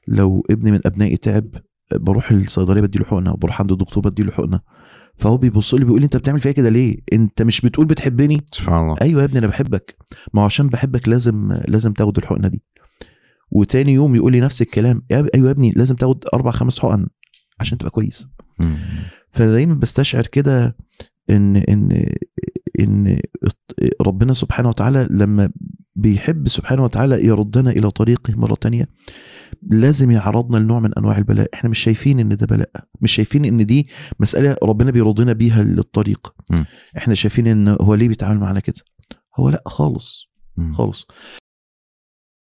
لو ابني من ابنائي تعب بروح الصيدليه بديله حقنه وبروح عند الدكتور بديله حقنه فهو بيبص لي بيقول لي انت بتعمل فيا كده ليه انت مش بتقول بتحبني سبحان الله ايوه يا ابني انا بحبك ما هو عشان بحبك لازم لازم تاخد الحقنه دي وتاني يوم يقول لي نفس الكلام يا ايوه يا ابني لازم تاخد اربع خمس حقن عشان تبقى كويس مم. فدايما بستشعر كده ان ان ان ربنا سبحانه وتعالى لما بيحب سبحانه وتعالى يردنا الى طريقه مره تانية لازم يعرضنا لنوع من انواع البلاء احنا مش شايفين ان ده بلاء مش شايفين ان دي مساله ربنا بيردنا بيها للطريق م. احنا شايفين ان هو ليه بيتعامل معانا كده هو لا خالص مم. خالص